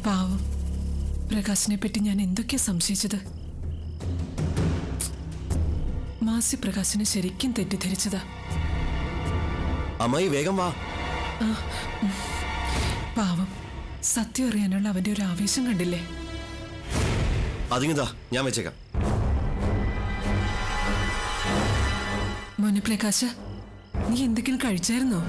പാവം പ്രകാശിനെ പറ്റി ഞാൻ എന്തൊക്കെയാ സംശയിച്ചത് മാസി പ്രകാശിനെ ശരിക്കും തെറ്റിദ്ധരിച്ചതാ അമ്മായി വേഗം വാ പാവം സത്യം അറിയാനുള്ള അവന്റെ ഒരു ആവേശം കണ്ടില്ലേ അതിങ്ങതാ ഞാൻ വെച്ചേക്കാം മോനെ പ്രകാശ നീ എന്തെങ്കിലും കഴിച്ചായിരുന്നോ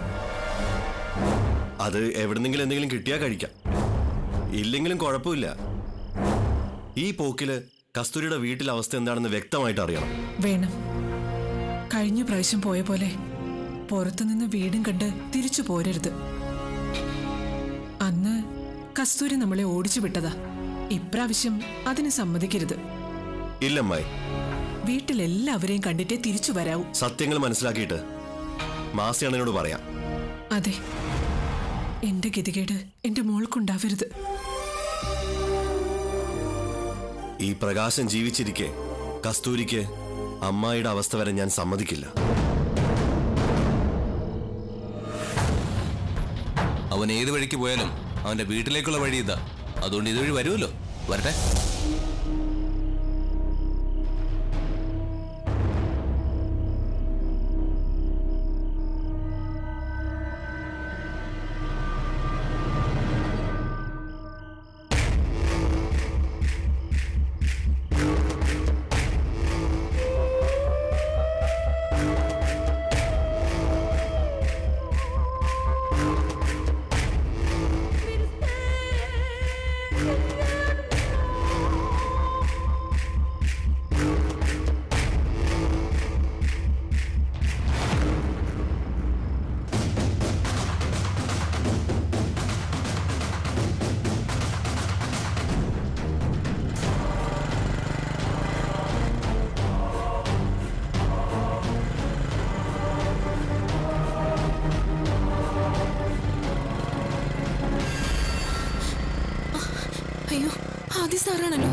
അത് എവിടെന്നെങ്കിലും എന്തെങ്കിലും കിട്ടിയാ കഴിക്കാം ഇല്ലെങ്കിലും കുഴപ്പമില്ല ഈ പോക്കില് കസ്തൂരിയുടെ വീട്ടിലെ അവസ്ഥ എന്താണെന്ന് വ്യക്തമായിട്ട് അറിയണം വേണം കഴിഞ്ഞ പ്രാവശ്യം പോയ പോലെ പുറത്തുനിന്ന് വീടും കണ്ട് തിരിച്ചു പോരരുത് അന്ന് കസ്തൂരി നമ്മളെ ഓടിച്ചു വിട്ടതാ ഇപ്രാവശ്യം അതിന് സമ്മതിക്കരുത് ഇല്ലമ്മായി വീട്ടിലെല്ലാവരെയും കണ്ടിട്ടേ തിരിച്ചു വരാവൂ സത്യങ്ങൾ മനസ്സിലാക്കിയിട്ട് മാസിയാണെന്നോട് പറയാം അതെ എന്റെ ഗതികേട് എന്റെ മോൾക്കുണ്ടാവരുത് ഈ പ്രകാശം ജീവിച്ചിരിക്കെ കസ്തൂരിക്ക് അമ്മായിയുടെ അവസ്ഥ വരെ ഞാൻ സമ്മതിക്കില്ല അവൻ ഏത് വഴിക്ക് പോയാലും അവന്റെ വീട്ടിലേക്കുള്ള വഴി ഇതാ അതുകൊണ്ട് ഇതുവഴി വരുമല്ലോ വരട്ടെ അയ്യോ ആദ്യ സാറാണല്ലോ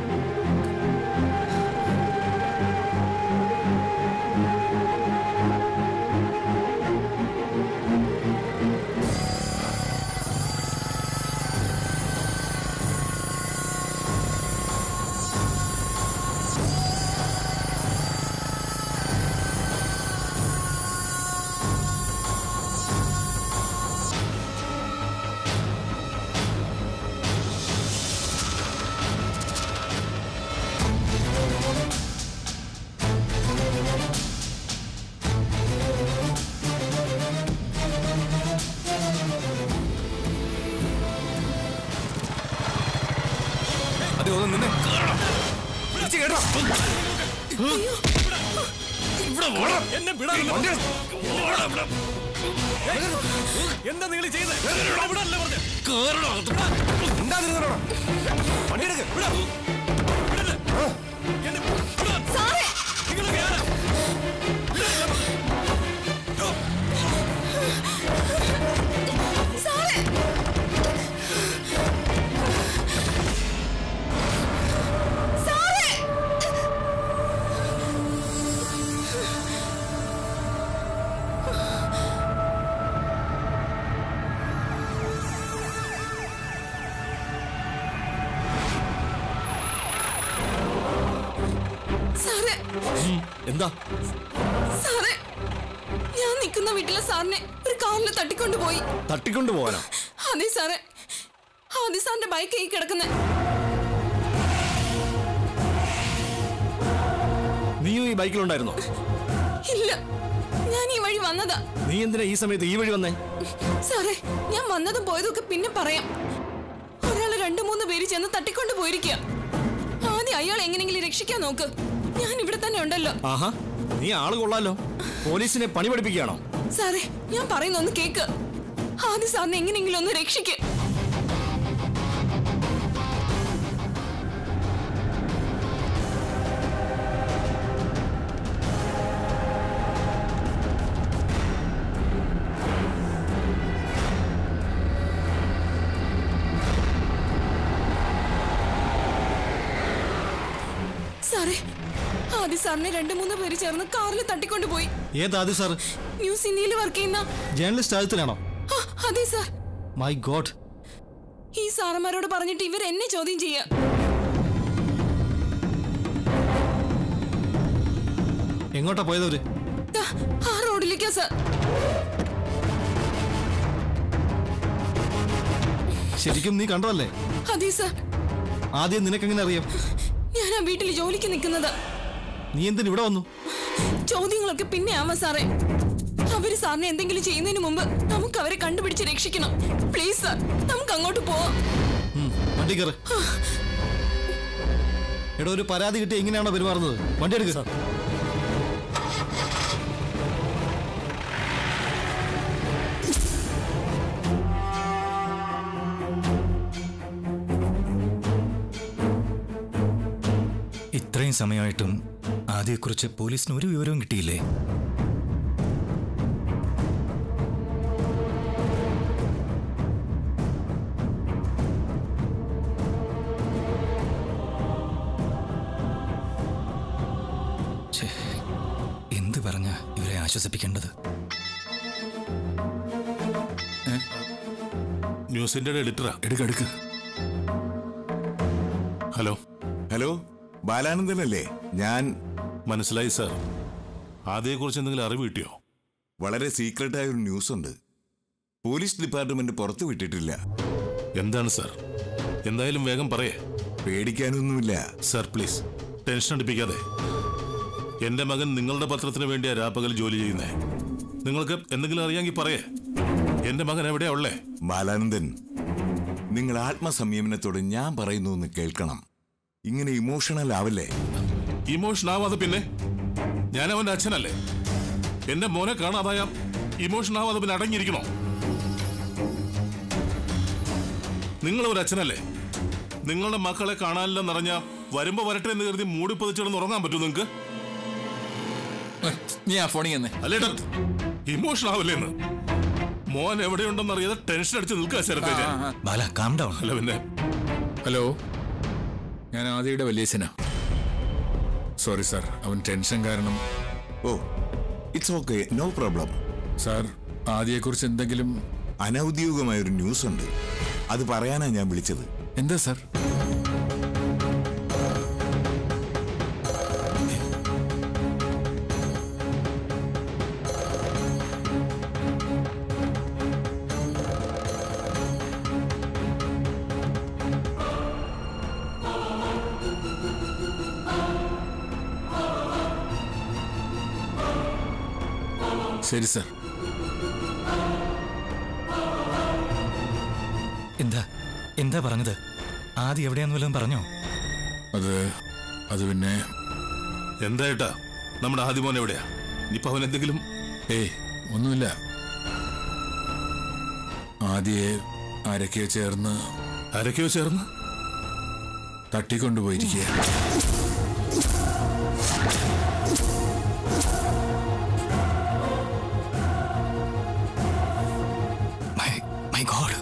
അതെ ഒന്ന് നിന്നെ വിളിച്ച് കേട്ടോ എന്നെ വിടാനല്ല പറഞ്ഞത്. എന്താ നിങ്ങൾ ചെയ്തത് വിടാനല്ല പറഞ്ഞത്. വണ്ടിയെടുക്ക് വിടല്ലേ? എന്നെ വിടാൻ. നിങ്ങളൊക്കെ ആരാ? സാറേ എന്താ സാറേ ഞാൻ നിൽക്കുന്ന വീട്ടിലെ സാറിനെ ഒരു കാറിൽ തട്ടിക്കൊണ്ടുപോയി തട്ടിക്കൊണ്ടു പോകാനോ അതെ സാറേ ആദ്യ സാറിന്റെ ബൈക്ക് ഈ കിടക്കുന്നത് നീയും ഈ ബൈക്കിലുണ്ടായിരുന്നോ ഇല്ല ഞാൻ ഈ വഴി വന്നതാ നീ എന്തിനാ ഈ സമയത്ത് ഈ വഴി വന്നേ സാറേ ഞാൻ വന്നതും പോയതും ഒക്കെ പിന്നെ പറയാം ഒരാള് രണ്ടു മൂന്ന് പേര് ചെന്ന് തട്ടിക്കൊണ്ട് പോയിരിക്കുക ആദ്യം അയാൾ എങ്ങനെയെങ്കിലും രക്ഷിക്കാൻ നോക്ക് ഞാൻ ഇവിടെ തന്നെ ഉണ്ടല്ലോ ആഹാ നീ ആള് കൊള്ളാലോ പോലീസിനെ പണി പഠിപ്പിക്കുകയാണോ സാറേ ഞാൻ പറയുന്ന ഒന്ന് കേക്ക് ആദ്യം സാറിനെ എങ്ങനെയെങ്കിലും ഒന്ന് രക്ഷിക്ക് സാറേ ആദ്യ സാറിനെ രണ്ടു മൂന്ന് പേര് ചേർന്ന് കാറിൽ തട്ടിക്കൊണ്ടുപോയി ഏതാദ്യ സാർ ന്യൂസ് ഇന്ത്യയിൽ വർക്ക് ചെയ്യുന്ന ജേർണലിസ്റ്റ് ആദ്യത്തിലാണോ ആ, അതെ സാർ മൈ ഗോഡ് ഈ സാറന്മാരോട് പറഞ്ഞിട്ട് ഇവർ എന്നെ ചോദ്യം ചെയ്യാ എങ്ങോട്ടാ പോയതവര് ദാ, ആ റോഡിലേക്കാ സാർ ശരിക്കും നീ കണ്ടതല്ലേ അതെ സാർ ആദ്യം നിനക്കെങ്ങനെ അറിയാം ഞാൻ ആ വീട്ടിൽ ജോലിക്ക് നിൽക്കുന്നത് നീ എന്തിന് ഇവിടെ വന്നു ചോദ്യങ്ങളൊക്കെ പിന്നെ ആവാ സാറേ അവര് സാറിനെ എന്തെങ്കിലും ചെയ്യുന്നതിന് മുമ്പ് നമുക്ക് അവരെ കണ്ടുപിടിച്ച് രക്ഷിക്കണം പ്ലീസ് സാർ നമുക്ക് അങ്ങോട്ട് പോവാം ഉം, വണ്ടി കയറ് എടോ ഒരു പരാതി കിട്ടി എങ്ങനെയാണോ പെരുമാറുന്നത് വണ്ടി എടുക്ക ഇത്രയും സമയമായിട്ടും ആദ്യയെക്കുറിച്ച് പോലീസിന് ഒരു വിവരവും കിട്ടിയില്ലേ ഛേ, എന്ത് പറഞ്ഞ ഇവരെ ആശ്വസിപ്പിക്കേണ്ടത് ന്യൂസിന്റെ എഡിറ്ററാ എടുക്ക എടുക്ക് ഹലോ ഹലോ ബാലാനന്ദനല്ലേ ഞാൻ മനസ്സിലായി സാർ ആദ്യയെക്കുറിച്ച് എന്തെങ്കിലും അറിവ് കിട്ടിയോ വളരെ സീക്രട്ടായ ഒരു ന്യൂസ് ഉണ്ട് പോലീസ് ഡിപ്പാർട്ട്മെന്റ് പുറത്തു വിട്ടിട്ടില്ല എന്താണ് സാർ എന്തായാലും വേഗം പറയേ പേടിക്കാനൊന്നുമില്ല സാർ പ്ലീസ് ടെൻഷൻ അടിപ്പിക്കാതെ എന്റെ മകൻ നിങ്ങളുടെ പത്രത്തിന് വേണ്ടിയാ രാപ്പകൽ ജോലി ചെയ്യുന്നേ നിങ്ങൾക്ക് എന്തെങ്കിലും അറിയാമെങ്കിൽ പറയേ എന്റെ മകൻ എവിടെയാ ഉള്ളേ ബാലാനന്ദൻ നിങ്ങൾ ആത്മസംയമനത്തോടെ ഞാൻ പറയുന്നു എന്ന് കേൾക്കണം ഇങ്ങനെ ഇമോഷണൽ ആവല്ലേ ഇമോഷൻ ആവാതെ പിന്നെ ഞാൻ അവന്റെ അച്ഛനല്ലേ എന്റെ മോനെ കാണാതായ ഇമോഷൻ ആവാതെ പിന്നെ അടങ്ങിയിരിക്കണോ നിങ്ങൾ ഒരു അച്ഛനല്ലേ നിങ്ങളുടെ മക്കളെ കാണാനില്ലെന്നറിഞ്ഞ വരുമ്പോ വരട്ടെ എന്ന് കരുതി മൂടി പതിച്ചിടന്ന് ഉറങ്ങാൻ പറ്റുമോ നിങ്ങൾക്ക് നീ ആ ഫോണിൽ തന്നെ അല്ലേട്ടാ ഇമോഷൻ ആവില്ലേ എന്ന് മോൻ എവിടെയുണ്ടെന്ന് അറിയാതെ ടെൻഷൻ അടിച്ച് നിൽക്കുക ശരത്തെ ബാല കാം ഡൗൺ അല്ല പിന്നെ ഹലോ ഞാൻ ആദിയുടെ വലിയച്ഛനാ സോറി സാർ അവൻ ടെൻഷൻ കാരണം oh it's okay no problem sir ആദിയെക്കുറിച്ച് എന്തെങ്കിലും അനൗദ്യോഗികമായ ഒരു ന്യൂസ് ഉണ്ട് അത് പറയാനാ ഞാൻ വിളിച്ചത് എന്താ സാർ ശരി സാർ എന്താ എന്താ പറഞ്ഞത് ആദ്യം എവിടെയാന്ന് വല്ലതും പറഞ്ഞോ അത് അത് പിന്നെ എന്താ ഏട്ടാ നമ്മുടെ ആദ്യമോൻ എവിടെയാ ഇനിയിപ്പോ അവൻ എന്തെങ്കിലും ഏയ് ഒന്നുമില്ല ആദ്യയെ ആരൊക്കെയോ ചേർന്ന് ആരൊക്കെയോ ചേർന്ന് തട്ടിക്കൊണ്ടുപോയിരിക്കുക മൈ മൈ ഗോഡ്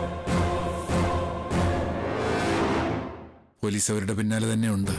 പോലീസ് അവരുടെ പിന്നാലെ തന്നെ ഉണ്ട്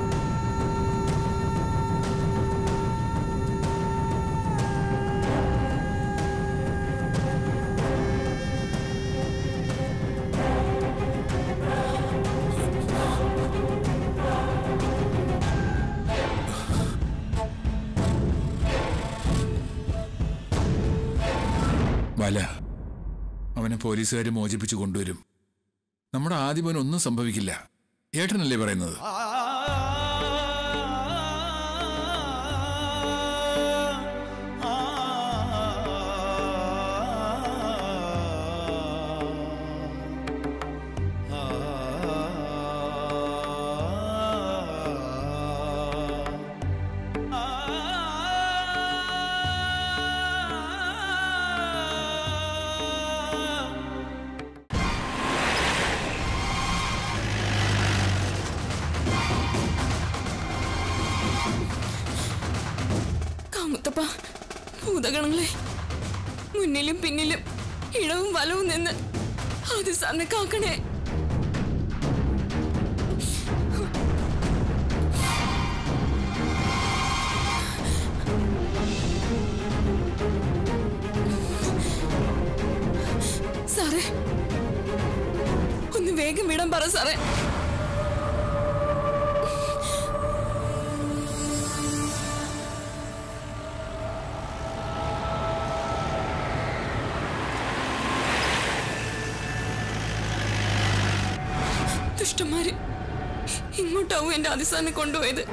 വല അവനെ പോലീസുകാർ മോചിപ്പിച്ചു കൊണ്ടുവരും നമ്മുടെ ആദ്യമോൻ ഒന്നും സംഭവിക്കില്ല ഏട്ടനല്ലേ പറയുന്നത് കാമുത്തപ്പ ഭൂതഗണങ്ങളെ മുന്നിലും പിന്നിലും ഇടവും വലവും നിന്ന് ആദ്യ സാറിനെ കാക്കണേ സാറേ വേഗം വിടാൻ പറ സാറേ ദുഷ്ടന്മാര് ഇങ്ങോട്ടാവും എന്റെ അതിസാനെ കൊണ്ടുപോയത്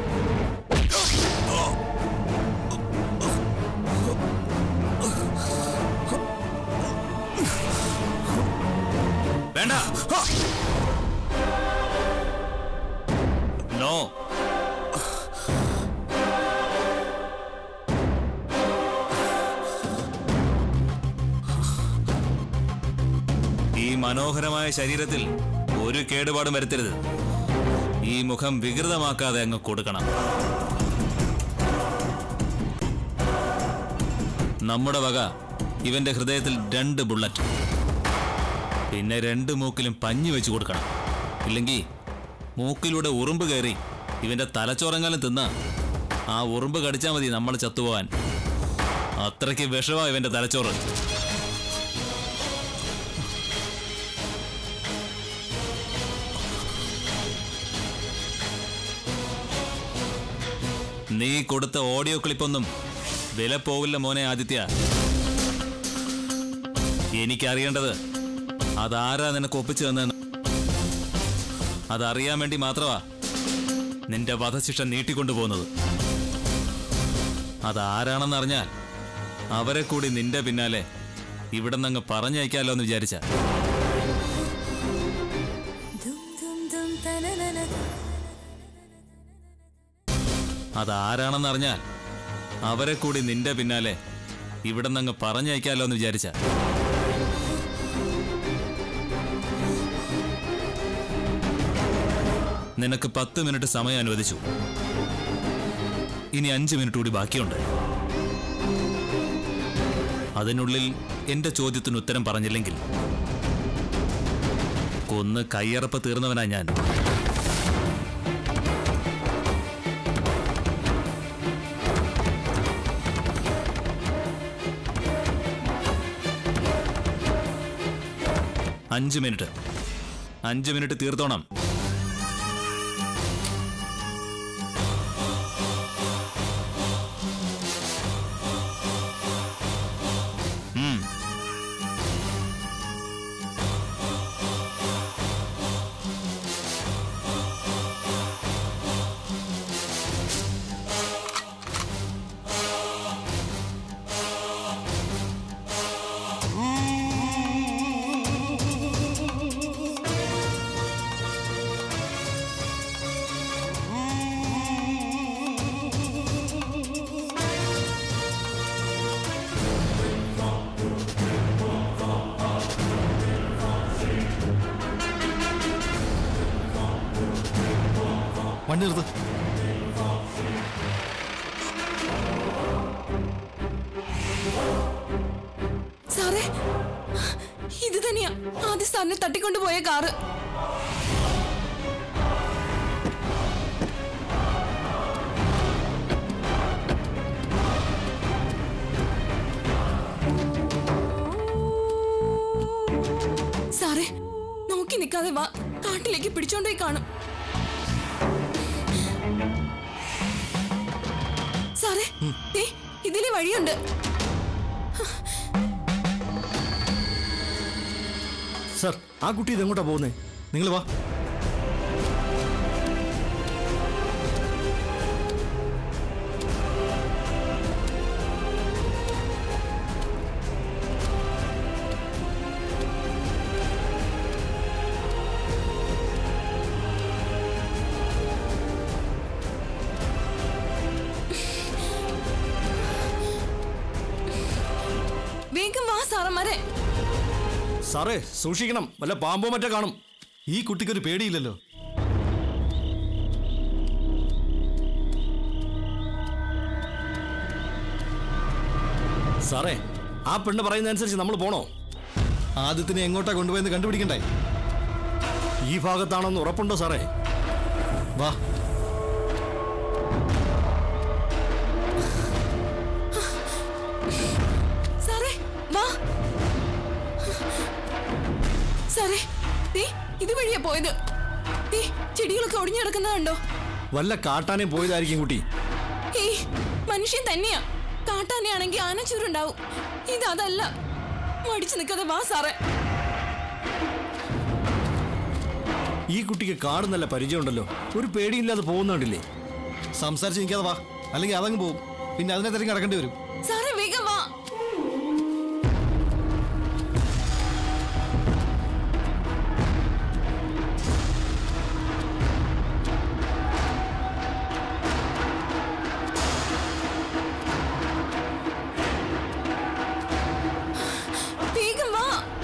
വേണ്ട നോ ഈ മനോഹരമായ ശരീരത്തിൽ ഒരു കേടുപാടും വരുത്തരുത് ഈ മുഖം വികൃതമാക്കാതെ അങ്ങ് കൊടുക്കണം നമ്മുടെ വക ഇവന്റെ ഹൃദയത്തിൽ രണ്ട് ബുള്ളറ്റ് പിന്നെ രണ്ട് മൂക്കിലും പഞ്ഞി വെച്ച് കൊടുക്കണം ഇല്ലെങ്കിൽ മൂക്കിലൂടെ ഉറുമ്പ് കയറി ഇവന്റെ തലച്ചോറങ്ങാലും തിന്ന ആ ഉറുമ്പ് കടിച്ചാൽ മതി നമ്മൾ ചത്തുപോവാൻ അത്രയ്ക്ക് വിഷമാ ഇവന്റെ തലച്ചോറ് നീ കൊടുത്ത ഓഡിയോ ക്ലിപ്പൊന്നും വില പോവില്ല മോനെ ആദിത്യ എനിക്കറിയേണ്ടത് അതാരാ നിനക്ക് ഒപ്പിച്ചു തന്നെന്ന് അതറിയാൻ വേണ്ടി മാത്രമാ നിന്റെ വധശിക്ഷ നീട്ടിക്കൊണ്ടുപോകുന്നത് അതാരാണെന്നറിഞ്ഞാൽ അവരെ കൂടി നിന്റെ പിന്നാലെ ഇവിടെ നിന്ന് പറഞ്ഞയക്കാലോ എന്ന് വിചാരിച്ച അതാരാണെന്നറിഞ്ഞാൽ അവരെ കൂടി നിന്റെ പിന്നാലെ ഇവിടെ നിന്ന് പറഞ്ഞയക്കാലോ എന്ന് വിചാരിച്ച നിനക്ക് പത്ത് മിനിറ്റ് സമയം അനുവദിച്ചു ഇനി അഞ്ച് മിനിറ്റ് കൂടി ബാക്കിയുണ്ട് അതിനുള്ളിൽ എന്റെ ചോദ്യത്തിന് ഉത്തരം പറഞ്ഞില്ലെങ്കിൽ കൊന്ന് കയ്യറപ്പ് തീർന്നവനാ ഞാൻ അഞ്ച് മിനിറ്റ് അഞ്ച് മിനിറ്റ് തീർത്തോണം ഉം. വണ്ടി നിർത്ത് സാറേ ഇത് തന്നെയാ ആദ്യ സാറിനെ തട്ടിക്കൊണ്ടുപോയ കാറ് സാറേ നോക്കി നിൽക്കാതെ വാ കാട്ടിലേക്ക് പിടിച്ചോണ്ടേ കാണും സാറേ ദേ, ഇതിലെ വഴിയുണ്ട് സർ ആ കുട്ടി ഇതെങ്ങോട്ടാ പോകുന്നേ നിങ്ങൾ വാ വേഗം വാ സാറന്മാരെ സാറേ സൂക്ഷിക്കണം വല്ല പാമ്പോ മറ്റോ കാണും ഈ കുട്ടിക്കൊരു പേടിയില്ലല്ലോ സാറേ ആ പെണ്ണ് പറയുന്ന അനുസരിച്ച് നമ്മൾ പോണോ ആദ്യത്തിനെ എങ്ങോട്ടാ കൊണ്ടുപോയെന്ന് കണ്ടുപിടിക്കണ്ടേ ഈ ഭാഗത്താണെന്ന് ഉറപ്പുണ്ടോ സാറേ വാ സാറേ വാ സാറേ ദേ, ഇതുവഴിയാ പോയത് ദേ, ചെടികളൊക്കെ ഒടിഞ്ഞു കിടക്കുന്നതുണ്ടോ വല്ല കാട്ടാനേ പോയതായിരിക്കും കുട്ടി ഏയ് മനുഷ്യൻ തന്നെയാ കാട്ടാനെയാണെങ്കിൽ ആനച്ചൂരുണ്ടാവും ഇതല്ല മടിച്ചു നിൽക്കാതെ വാ സാറേ ഈ കുട്ടിക്ക് കാട് നല്ല പരിചയമുണ്ടല്ലോ ഒരു പേടിയില്ലാതെ പോകുന്നുണ്ടില്ലേ സംസാരിച്ച് നിൽക്കാതെ വാ അല്ലെങ്കിൽ അതങ്ങ് പോവും പിന്നെ അതിനെ തിരഞ്ഞ് കിടക്കേണ്ടി വരും സാറേ വേഗം വാ വേഗം വാ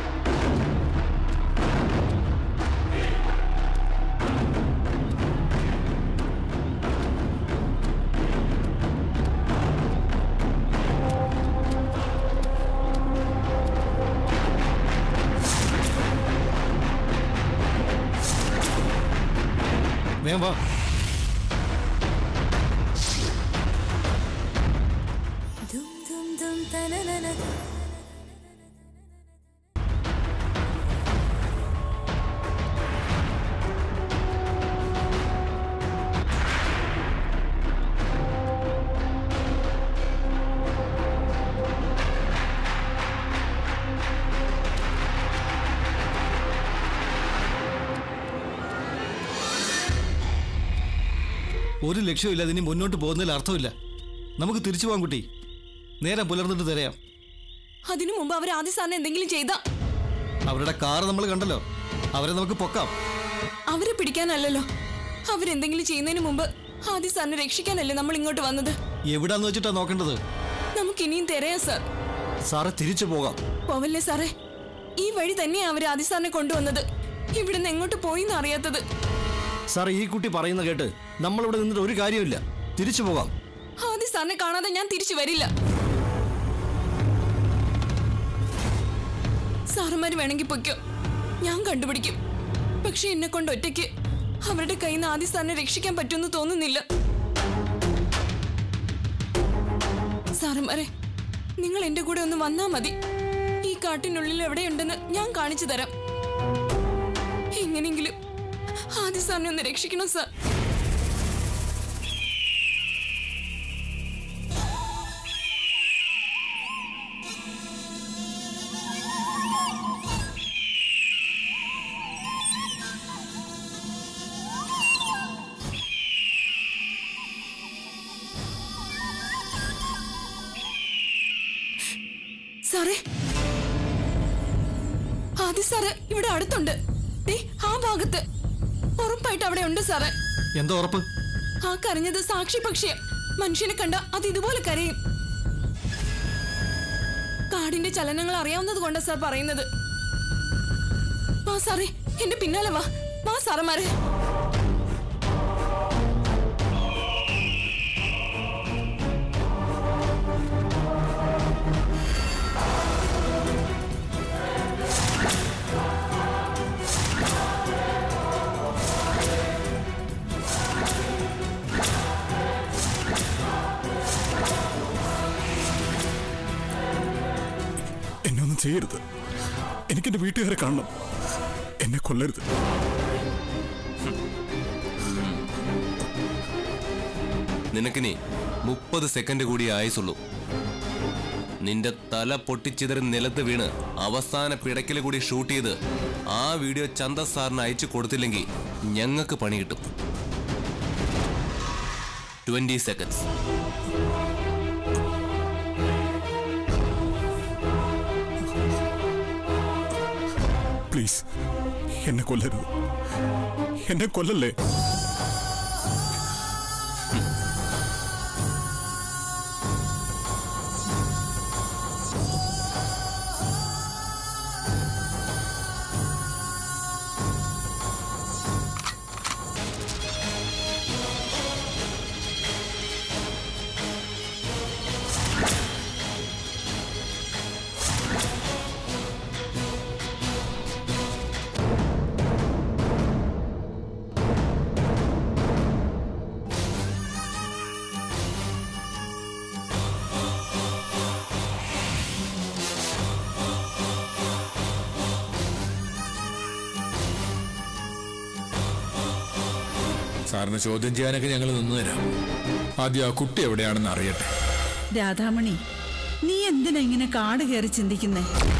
വേഗം വാ ഒരു ലക്ഷ്യമില്ല ഇനി മുന്നോട്ട് പോകുന്നതിൽ അർത്ഥമില്ല നമുക്ക് തിരിച്ചു പോകാം കുട്ടി നേരെ പുലർന്നിട്ട് തരാം അതിനു മുമ്പ് അവർ ആദ്യ സാറിന് എന്തെങ്കിലും ചെയ്താ അവരുടെ കാറ് നമ്മൾ കണ്ടല്ലോ അവരെ നമുക്ക് പൊക്കാം അവരെ പിടിക്കാനല്ലല്ലോ അവരെന്തെങ്കിലും ചെയ്യുന്നതിന് മുമ്പ് ആദ്യ സാറിനെ രക്ഷിക്കാനല്ലേ നമ്മൾ ഇങ്ങോട്ട് വന്നത് എവിടാന്ന് വെച്ചിട്ടാ നോക്കേണ്ടത് നമുക്ക് ഇനിയും തിരയാ സാർ സാറെ തിരിച്ചു പോകാം പോവല്ലേ സാറേ ഈ വഴി തന്നെയാ അവർ ആദ്യ സാറിനെ കൊണ്ടുവന്നത് ഇവിടുന്ന് എങ്ങോട്ട് പോയിന്ന് അറിയാത്തത് സാറേ ഈ കുട്ടി പറയുന്ന കേട്ട് നമ്മളിവിടെ നിന്നിട്ട് ഒരു കാര്യമില്ല തിരിച്ചു പോകാം ആദ്യ സാറിനെ കാണാതെ ഞാൻ തിരിച്ചു വരില്ല സാറുമാര് വേണമെങ്കിൽ പൊയ്ക്കോ ഞാൻ കണ്ടുപിടിക്കും പക്ഷെ എന്നെ കൊണ്ട് ഒറ്റയ്ക്ക് അവരുടെ കയ്യിൽ നിന്ന് ആദ്യ സാറിനെ രക്ഷിക്കാൻ പറ്റുമെന്ന് തോന്നുന്നില്ല സാറുമാരെ നിങ്ങൾ എന്റെ കൂടെ ഒന്ന് വന്നാ മതി ഈ കാട്ടിനുള്ളിൽ എവിടെയുണ്ടെന്ന് ഞാൻ കാണിച്ചു തരാം എങ്ങനെയെങ്കിലും ആദ്യ സാറിനെ ഒന്ന് രക്ഷിക്കണം സാർ സാറേ ആദ്യ സാറ് ഇവിടെ അടുത്തുണ്ട് ദേ, ആ ഭാഗത്ത് ഉറപ്പായിട്ട് അവിടെ ഉണ്ട് സാറേ എന്താ ഉറപ്പ് ആ കരഞ്ഞത് സാക്ഷി പക്ഷിയ മനുഷ്യനെ കണ്ട അത് ഇതുപോലെ കരയും കാടിന്റെ ചലനങ്ങൾ അറിയാവുന്നത് കൊണ്ടാ സാർ പറയുന്നത് വാ സാറേ എന്റെ പിന്നാലെ വാ വാ സാറന്മാരെ എന്നെ ഒന്നും ചെയ്യരുത് എനിക്കെന്റെ വീട്ടുകാരെ കാണണം എന്നെ കൊല്ലരുത് നിനക്കിനി മുപ്പത് സെക്കൻഡ് കൂടി ആയുസുള്ളൂ നിന്റെ തല പൊട്ടിച്ചിതറി നിലത്ത് വീണ് അവസാന പിടയ്ക്കൽ കൂടി ഷൂട്ട് ചെയ്ത് ആ വീഡിയോ ചന്ത സാറിന് അയച്ചു കൊടുത്തില്ലെങ്കിൽ ഞങ്ങൾക്ക് പണി കിട്ടും ട്വന്റി സെക്കൻഡ്സ് പ്ലീസ് എന്നെ കൊല്ലരുത് എന്നെ കൊല്ലല്ലേ സാറിന് ചോദ്യം ചെയ്യാനൊക്കെ ഞങ്ങൾ നിന്ന് തരാം ആദ്യം ആ കുട്ടി എവിടെയാണെന്ന് അറിയട്ടെ രാധാമണി നീ എന്തിനാ ഇങ്ങനെ കാട് കയറി ചിന്തിക്കുന്നേ